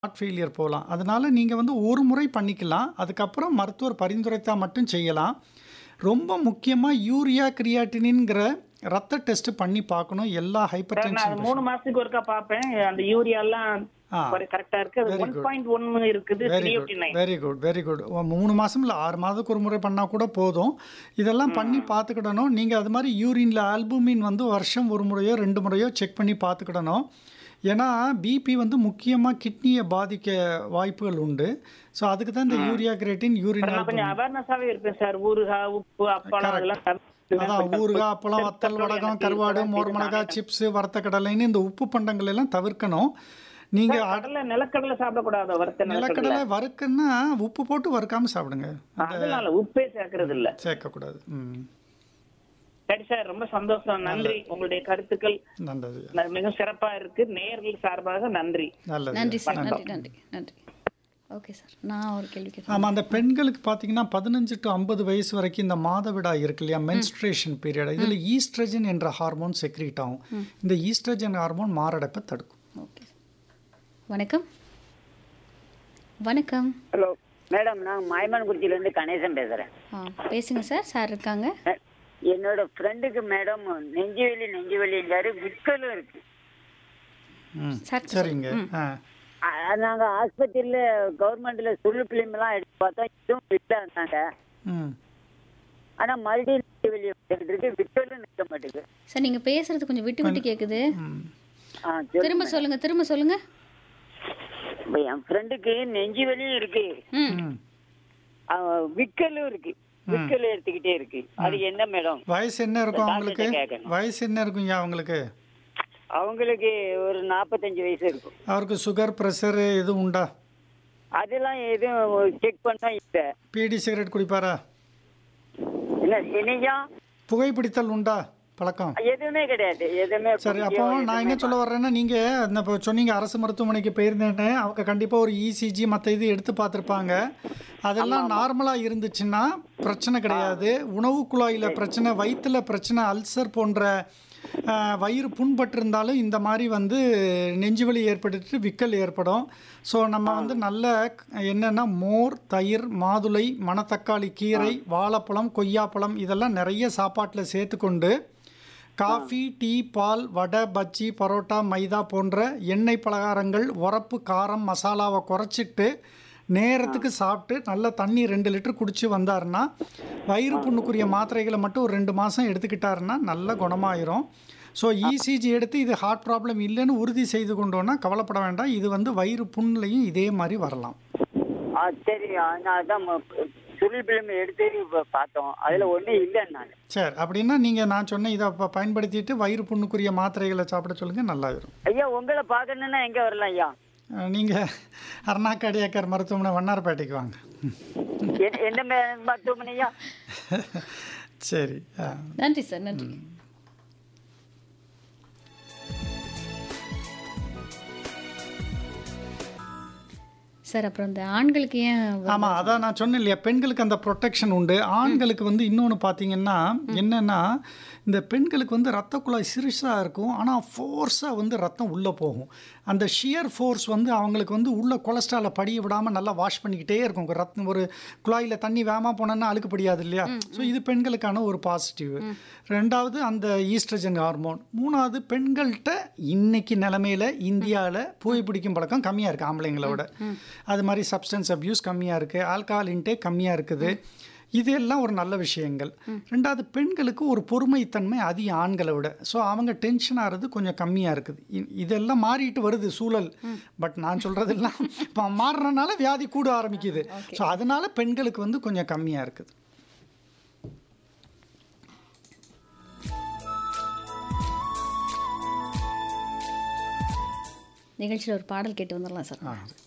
Heart failure போகலாம் அதனால நீங்கள் வந்து ஒரு முறை பண்ணிக்கலாம் அதுக்கப்புறம் மருத்துவர் பரிந்துரைத்தா மட்டும் செய்யலாம் ரொம்ப முக்கியமாக யூரியா கிரியாட்டினின்ங்கிற ரத்த டெஸ்ட் பண்ணி பார்க்கணும் எல்லா ஹைப்பர் சார் நான் அது டென்ஷன் மூணு மாசத்துக்கு ஒருக்கா பார்ப்பேன் அந்த யூரியா எல்லாம் ஆ. கரெக்டா இருக்கு அது Very ஒன் good. பாயிண்ட் ஒன்னு இருக்குது very good creatinine very good very good மூணு மாதம் இல்லை ஆறு மாதத்துக்கு ஒரு முறை பண்ணால் கூட போதும் இதெல்லாம் பண்ணி பார்த்துக்கிடணும் நீங்கள் அது மாதிரி யூரினில் ஆல்புமின் வந்து வருஷம் ஒரு முறையோ ரெண்டு முறையோ செக் பண்ணி பார்த்துக்கிடணும் ஏன்னா பிபி வந்து முக்கியமாக கிட்னியை பாதிக்க வாய்ப்புகள் உண்டு ஸோ அதுக்கு தான் இந்த யூரியா கிரேட்டின் யூரின் நான் கொஞ்சம் அவேர்னஸாவே இருப்பேன் சார் ஊறுகாய் உப்பு அப்பளம் Correct. அதெல்லாம் தவிர்த்துவேன். அதான் கொஞ்சம் ஊறுகாய் அப்பளம் கொஞ்சம் வத்தல் petrol வடகம் எனக்கு கருவாடு இதெல்லாம் மோர் இது மிளகாய் நானே- சிப்ஸ் வறுத்த கடலைன்னு இந்த உப்பு பண்டங்கள் எல்லாம் தவிர்க்கணும் நீங்கள் கடலை நிலக்கடலை சாப்பிடக்கூடாது வறுத்த நிலக்கடலை நிலக்கடலை வறுக்குன்னா உப்பு போட்டு வறுக்காம சாப்பிடுங்க அதனால உப்பே சேர்க்கறது இல்ல சேர்க்கக்கூடாது ம் சரி சார் ரொம்ப சந்தோஷம் நன்றி உங்களுடைய கருத்துக்கள் நல்லது ந- மிக சிறப்பா இருக்கு நேர்கள் சார்பாக நன்றி நல்லது நன்றி சார் நன்றி நன்றி நன்றி ஓகே சார் நான் ஒரு கேள்வி கேட்குறேன் ஆமாம் அந்த பெண்களுக்கு பார்த்தீங்கன்னா பதினஞ்சு டு ஐம்பது வயசு வரைக்கும் இந்த மாதவிடாய் இருக்கு இல்லையா மென்ஸ்ட்ரேஷன் பீரியட் இதில் ஈஸ்ட்ரஜன் என்ற ஹார்மோன் செக்ரீட் ஆகும் இந்த ஈஸ்ட்ரஜன் ஹார்மோன் மாரடைப்பை தடுக்கும் ஓகே வணக்கம் வணக்கம் ஹலோ மேடம் நான் மாயமான்குறிச்சியிலேருந்து கணேசன் பேசுகிறேன் ஆ பேசுங்க சார் சார் இருக்காங்க என்னோட ஃப்ரெண்டுக்கு மேடம் நெஞ்சு வலி நெஞ்சு வலிங்காரு விற்கலும் இருக்கு ம் சார் சரிங்க ஆ நாங்கள் ஆஸ்பத்திரியில் கவர்மெண்ட்டில் சுருள் பிலிம்லாம் எடுத்து பார்த்தோம் இதுவும் விற்க இருந்தாங்க ம் ஆனால் மறுபடியும் நெஞ்சு வலி வந்துட்டு இருக்கு விற்கலும் நிற்க மாட்டேங்குது சார் நீங்கள் பேசுறது கொஞ்சம் விட்டு விட்டு கேட்குது ம் ஆ சரி திரும்ப சொல்லுங்க திரும்ப சொல்லுங்க இப்போ என் ஃப்ரெண்டுக்கு நெஞ்சு வலியும் இருக்கு ம் ம் அவன் விற்கலும் இருக்கு விற்கல் எடுத்துக்கிட்டே இருக்கு அது என்ன மேடம் வயசு என்ன இருக்கும் அவங்களுக்கு டாக்டர்கிட்ட கேட்கணும். வயசு என்ன இருக்குங்க அவங்களுக்கு அவங்களுக்கு ஒரு நாற்பத்தஞ்சு வயசு இருக்கும் அவருக்கு சுகர் ப்ரெஷர் எதுவும் உண்டா அதெல்லாம் எதுவும் செக் பண்ணா இல்லை பீடி சிகரெட் குடிப்பாரா என்ன என்னையா புகைப்பிடித்தல் உண்டா பழக்கம் எதுவுமே கிடையாது எதுவுமே சரி அப்போ குடிக்கவோ நான் என்ன எதுவுமே சொல்ல வர்றேன்னா நீங்கள் இந்த இப்போ சொன்னீங்க அரசு மருத்துவமனைக்கு போயிருந்தேன்னு அவங்க கண்டிப்பாக ஒரு இசிஜி மற்ற இது எடுத்து பார்த்துருப்பாங்க அதெல்லாம் நார்மலாக இருந்துச்சுன்னா பிரச்சனை கிடையாது உணவு குழாயில் பிரச்சனை வயிற்றுல பிரச்சனை அல்சர் போன்ற ஆஹ், வயிறு புண்பட்டிருந்தாலும் இந்த மாதிரி வந்து நெஞ்சுவலி ஏற்பட்டுட்டு விக்கல் ஏற்படும் ஸோ நம்ம வந்து நல்ல என்னென்னா மோர் தயிர் மாதுளை மணத்தக்காளி கீரை வாழைப்பழம் கொய்யாப்பழம் இதெல்லாம் நிறைய சாப்பாட்டில் சேர்த்துக்கொண்டு காஃபி டீ பால் வடை பஜ்ஜி பரோட்டா மைதா போன்ற எண்ணெய் பலகாரங்கள் உரப்பு காரம் மசாலாவை குறைச்சிட்டு நேரத்துக்கு சாப்பிட்டு நல்ல தண்ணி ரெண்டு லிட்டர் குடிச்சு வந்தாருன்னா வயிறு புண்ணுக்குரிய மாத்திரைகளை மட்டும் ஒரு ரெண்டு மாதம் எடுத்துக்கிட்டாருன்னா நல்ல குணமாயிரும் ஸோ இசிஜி எடுத்து இது ஹார்ட் ப்ராப்ளம் இல்லைன்னு உறுதி செய்து கொண்டோன்னா கவலைப்பட வேண்டாம் இது வந்து வயிறு புண்ணுலையும் இதே மாதிரி வரலாம் ஆ சரி ஆ, நான் அதான் சுருள் பிலிம் எடுத்து இப்ப பார்த்தோம் அதுல ஒண்ணும் இல்லைன்னு நான் சரி அப்படின்னா நீங்கள் நான் சொன்ன இதை ப- பயன்படுத்திட்டு வயிறு புண்ணுக்குரிய மாத்திரைகளை சாப்பிட சொல்லுங்கள் நல்லாயிரும் ஐயா உங்களை பார்க்கணுன்னா எங்க வரலாம் ஐயா நீங்கள் அருணாக்காடியாக்கர் மருத்துவமனை வண்ணாரப்பேட்டைக்கு வாங்க எ- எந்த மே- மருத்துவமனை ஐயா சரி ஆ. நன்றி சார் நன்றி சார் அப்புறம் இந்த ஆண்களுக்கு ஏன் வ- ஆமாம் அதான் நான் சொன்னேன் இல்லையா பெண்களுக்கு அந்த ப்ரொடெக்ஷன் உண்டு ஆண்களுக்கு வந்து இன்னொன்று பார்த்தீங்கன்னா என்னென்னா இந்த பெண்களுக்கு வந்து ரத்த குழாய் சிறுசாக இருக்கும் ஆனால் ஃபோர்ஸாக வந்து ரத்தம் உள்ளே போகும் அந்த ஷியர் ஃபோர்ஸ் வந்து அவங்களுக்கு வந்து உள்ள கொலஸ்ட்ராலை படிய விடாமல் நல்லா வாஷ் பண்ணிக்கிட்டே இருக்கும் ஒரு ரத்தம் ஒரு குழாயில் தண்ணி வேகமாக போனோன்னா அழுக்கு படியாது இல்லையா ஸோ இது பெண்களுக்கான ஒரு பாசிட்டிவ் ரெண்டாவது அந்த ஈஸ்ட்ரஜன் ஹார்மோன் மூணாவது பெண்கள்கிட்ட இன்னைக்கு நிலமையில இந்தியாவில் புகைப்பிடிக்கும் பழக்கம் கம்மியாக இருக்குது ஆம்பளைங்களோட அது மாதிரி சப்ஸ்டன்ஸ் அப்யூஸ் கம்மியாக இருக்குது ஆல்கஹால் இன்டேக் கம்மியாக இருக்குது இதெல்லாம் ஒரு நல்ல விஷயங்கள் ரெண்டாவது பெண்களுக்கு ஒரு பொறுமைத்தன்மை அதிக ஆண்களை விட ஸோ அவங்க டென்ஷன் ஆகிறது கொஞ்சம் கம்மியாக இருக்குது இ- இதெல்லாம் மாறிட்டு வருது சூழல் பட் நான் சொல்கிறதெல்லாம் இப்போ மாறுறதுனால வியாதி கூட ஆரம்பிக்குது ஸோ அதனால பெண்களுக்கு வந்து கொஞ்சம் கம்மியாக இருக்குது நிகழ்ச்சியில் ஒரு பாடல் கேட்டு வந்துடலாம் சார் ஆ